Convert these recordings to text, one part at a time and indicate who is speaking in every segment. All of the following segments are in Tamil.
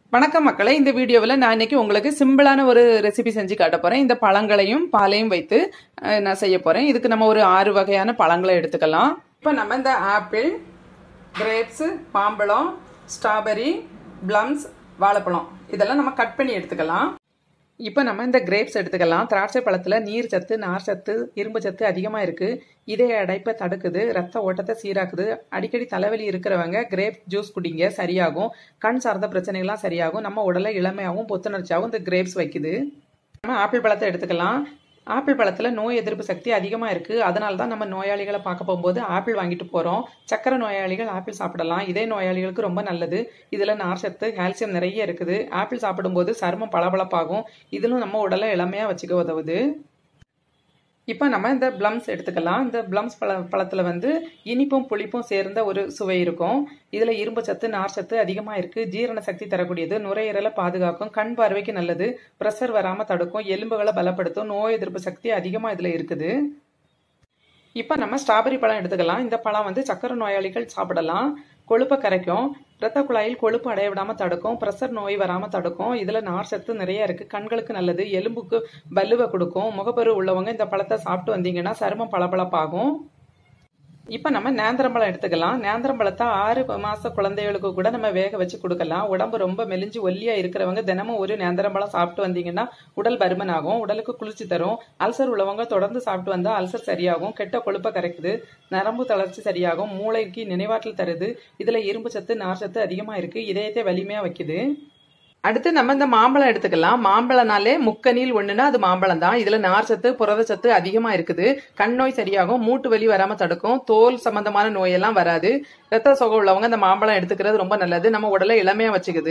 Speaker 1: வணக்கம் மக்களே இந்த வீடியோவில் நான் இன்னைக்கு உங்களுக்கு சிம்பிளான ஒரு ரெசிபி செஞ்சு காட்ட போகிறேன் இந்த பழங்களையும் பாலையும் வைத்து அஹ், நான் செய்ய போகிறேன் இதுக்கு நம்ம ஒரு ஆறு வகையான பழங்களை எடுத்துக்கலாம் இப்போ நம்ம இந்த ஆப்பிள் கிரேப்ஸு மாம்பழம் ஸ்ட்ராபெரி ப்ளம்ஸ் வாழைப்பழம் இதெல்லாம் நம்ம கட் பண்ணி எடுத்துக்கலாம் இப்போ நம்ம இந்த கிரேப்ஸ் எடுத்துக்கலாம் திராட்சை பழத்தில் நீர் சத்து நார் சத்து இரும்பு சத்து அதிகமாக இருக்குது இதய அடைப்பை தடுக்குது ரத்த ஓட்டத்தை சீராக்குது அடிக்கடி தலைவலி இருக்கிறவங்க கிரேப் ஜூஸ் குடிங்க சரியாகும் கண் சார்ந்த பிரச்சனைகள்லாம் சரியாகும் நம்ம உடலை இளமையாகவும் புத்துணர்ச்சியாகவும் இந்த கிரேப்ஸ் வைக்குது நம்ம ஆப்பிள் பழத்தை எடுத்துக்கலாம் ஆப்பிள் பழத்தில் நோய் எதிர்ப்பு சக்தி அதிகமாக இருக்குது அதனால தான் நம்ம நோயாளிகளை பார்க்க போகும்போது ஆப்பிள் வாங்கிட்டு போகிறோம் சக்கரை நோயாளிகள் ஆப்பிள் சாப்பிடலாம் இதே நோயாளிகளுக்கு ரொம்ப நல்லது இதில் நார்ச்சத்து கால்சியம் நிறைய இருக்குது ஆப்பிள் சாப்பிடும்போது சருமம் பளபளப்பாகும் இதிலும் நம்ம உடலை இளமையாக வச்சுக்க உதவுது இப்போ நம்ம இந்த ப்ளம்ஸ் எடுத்துக்கலாம் இந்த ப்ளம்ஸ் பழ பழத்தில் வந்து இனிப்பும் புளிப்பும் சேர்ந்த ஒரு சுவை இருக்கும் இதில் இரும்பு சத்து நார் சத்து அதிகமாக இருக்குது ஜீரண சக்தி தரக்கூடியது நுரையீரலை பாதுகாக்கும் கண் பார்வைக்கு நல்லது ப்ரெஷர் வராமல் தடுக்கும் எலும்புகளை பலப்படுத்தும் நோய் எதிர்ப்பு சக்தி அதிகமாக இதில் இருக்குது இப்போ நம்ம ஸ்ட்ராபெரி பழம் எடுத்துக்கலாம் இந்த பழம் வந்து சக்கரை நோயாளிகள் சாப்பிடலாம் கொழுப்பை கரைக்கும் இரத்த குழாயில் கொழுப்பு அடைய விடாமல் தடுக்கும் ப்ரெஷர் நோய் வராமல் தடுக்கும் இதில் நார் சத்து நிறைய இருக்குது கண்களுக்கு நல்லது எலும்புக்கு வலுவை கொடுக்கும் முகப்பரு உள்ளவங்க இந்த பழத்தை சாப்பிட்டு வந்தீங்கன்னா சருமம் பளபளப்பாகும் இப்போ நம்ம நேந்திரம்பழம் எடுத்துக்கலாம் நேந்திரம்பழத்தை ஆறு மாச குழந்தைகளுக்கு கூட நம்ம வேக வச்சு கொடுக்கலாம் உடம்பு ரொம்ப மெலிஞ்சு ஒல்லியா இருக்கிறவங்க தினமும் ஒரு நேந்திரம்பழம் சாப்பிட்டு வந்தீங்கன்னா உடல் பருமன் ஆகும் உடலுக்கு குளிர்ச்சி தரும் அல்சர் உள்ளவங்க தொடர்ந்து சாப்பிட்டு வந்தா அல்சர் சரியாகும் கெட்ட கொழுப்பை கரைக்குது நரம்பு தளர்ச்சி சரியாகும் மூளைக்கு நினைவாற்றல் தருது இதுல இரும்பு சத்து நார் சத்து அதிகமா இருக்கு இதயத்தை வலிமையா வைக்குது அடுத்து நம்ம இந்த மாம்பழம் எடுத்துக்கலாம் மாம்பழம்னாலே முக்கனில் ஒண்ணுன்னா அது மாம்பழம் தான் இதுல நார்ச்சத்து புரதச்சத்து அதிகமா இருக்குது கண் நோய் சரியாகும் மூட்டு வலி வராம தடுக்கும் தோல் சம்பந்தமான நோயெல்லாம் வராது ரத்த சோகை உள்ளவங்க இந்த மாம்பழம் எடுத்துக்கிறது ரொம்ப நல்லது நம்ம உடலை இளமையா வச்சுக்குது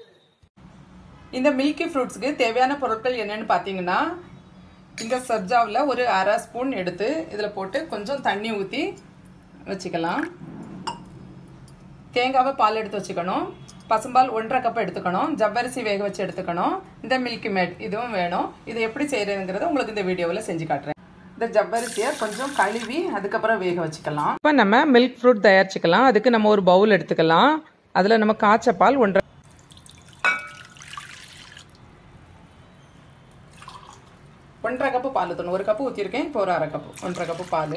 Speaker 1: இந்த மில்கி ஃப்ரூட்ஸ்க்கு தேவையான பொருட்கள் என்னன்னு பார்த்தீங்கன்னா இந்த சப்ஜாவில் ஒரு அரை ஸ்பூன் எடுத்து இதில் போட்டு கொஞ்சம் தண்ணி ஊற்றி வச்சுக்கலாம் தேங்காவை பால் எடுத்து வச்சுக்கணும் பசும்பால் ஒன்றரை கப் எடுத்துக்கணும் ஜவ்வரிசி வேக வச்சு எடுத்துக்கணும் இந்த மில்கி மேட் இதுவும் வேணும் இது எப்படி செய்யறதுங்கிறத உங்களுக்கு இந்த வீடியோவில் செஞ்சு காட்டுறேன் இந்த ஜவ்வரிசியை கொஞ்சம் கழுவி அதுக்கப்புறம் வேக வச்சுக்கலாம் இப்போ நம்ம மில்க் ஃப்ரூட் தயாரிச்சுக்கலாம் அதுக்கு நம்ம ஒரு பவுல் எடுத்துக்கலாம் அதில் நம்ம காய்ச்ச பால் ஒன்றரை ஒன்றரை கப்பு பால் ஊற்றணும் ஒரு கப்பு ஊற்றிருக்கேன் இப்போ ஒரு அரை கப்பு ஒன்றரை கப்பு பால்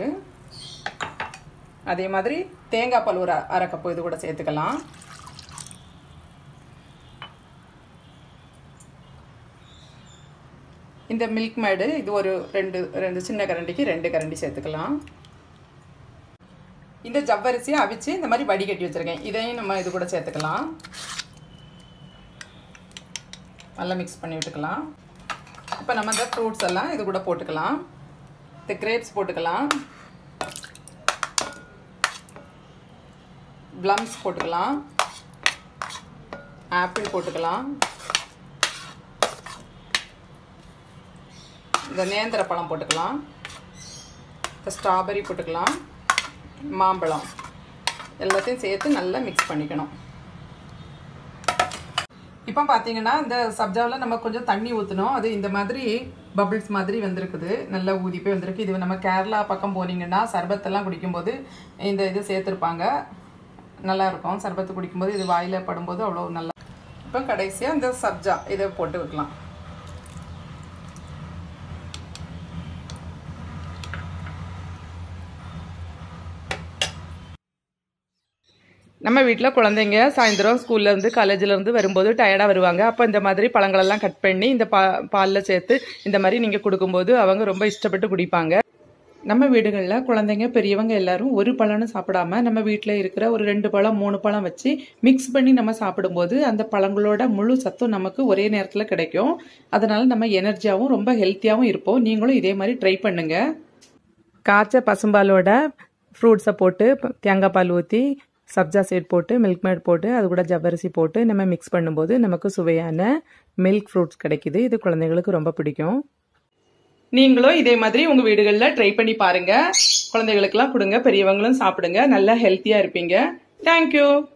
Speaker 1: அதே மாதிரி தேங்காய் பால் ஒரு அரை கப்பு இது கூட சேர்த்துக்கலாம் இந்த மில்க் மேடு இது ஒரு ரெண்டு ரெண்டு சின்ன கரண்டிக்கு ரெண்டு கரண்டி சேர்த்துக்கலாம் இந்த ஜவ்வரிசியை அவிச்சு இந்த மாதிரி வடிகட்டி வச்சுருக்கேன் இதையும் நம்ம இது கூட சேர்த்துக்கலாம் நல்லா மிக்ஸ் பண்ணி விட்டுக்கலாம் இப்போ நம்ம இந்த ஃப்ரூட்ஸ் எல்லாம் இது கூட போட்டுக்கலாம் இந்த கிரேப்ஸ் போட்டுக்கலாம் ப்ளம்ஸ் போட்டுக்கலாம் ஆப்பிள் போட்டுக்கலாம் இந்த நேந்திர பழம் போட்டுக்கலாம் இந்த ஸ்ட்ராபெரி போட்டுக்கலாம் மாம்பழம் எல்லாத்தையும் சேர்த்து நல்லா மிக்ஸ் பண்ணிக்கணும் இப்போ பார்த்தீங்கன்னா இந்த சப்ஜாவில் நம்ம கொஞ்சம் தண்ணி ஊற்றணும் அது இந்த மாதிரி பபிள்ஸ் மாதிரி வந்திருக்குது நல்லா ஊதி போய் வந்திருக்கு இது நம்ம கேரளா பக்கம் போனீங்கன்னா சர்பத்தெல்லாம் குடிக்கும்போது இந்த இது சேர்த்துருப்பாங்க நல்லா இருக்கும் சர்பத்து குடிக்கும்போது இது வாயில் படும்போது அவ்வளோ நல்லா இப்போ கடைசியாக இந்த சப்ஜா இதை போட்டு வைக்கலாம் நம்ம வீட்டில் குழந்தைங்க சாயந்தரம் ஸ்கூல்லேருந்து காலேஜிலேருந்து வரும்போது டயர்டாக வருவாங்க அப்போ இந்த மாதிரி பழங்களெல்லாம் கட் பண்ணி இந்த பா பாலில் சேர்த்து இந்த மாதிரி நீங்கள் கொடுக்கும்போது அவங்க ரொம்ப இஷ்டப்பட்டு குடிப்பாங்க நம்ம வீடுகளில் குழந்தைங்க பெரியவங்க எல்லாரும் ஒரு பழம்னு சாப்பிடாம நம்ம வீட்டில் இருக்கிற ஒரு ரெண்டு பழம் மூணு பழம் வச்சு மிக்ஸ் பண்ணி நம்ம சாப்பிடும்போது அந்த பழங்களோட முழு சத்தும் நமக்கு ஒரே நேரத்தில் கிடைக்கும் அதனால நம்ம எனர்ஜியாகவும் ரொம்ப ஹெல்த்தியாகவும் இருப்போம் நீங்களும் இதே மாதிரி ட்ரை பண்ணுங்க காய்ச்ச பசும்பாலோட ஃப்ரூட்ஸை போட்டு தேங்காய் பால் ஊற்றி சப்ஜா சீட் போட்டு மில்க் மேட் போட்டு அது கூட ஜவ்வரிசி போட்டு நம்ம மிக்ஸ் பண்ணும்போது நமக்கு சுவையான மில்க் ஃப்ரூட்ஸ் கிடைக்குது இது குழந்தைங்களுக்கு ரொம்ப பிடிக்கும் நீங்களும் இதே மாதிரி உங்க வீடுகளில் ட்ரை பண்ணி பாருங்க குழந்தைகளுக்கெல்லாம் கொடுங்க பெரியவங்களும் சாப்பிடுங்க நல்லா ஹெல்த்தியா இருப்பீங்க தேங்க்யூ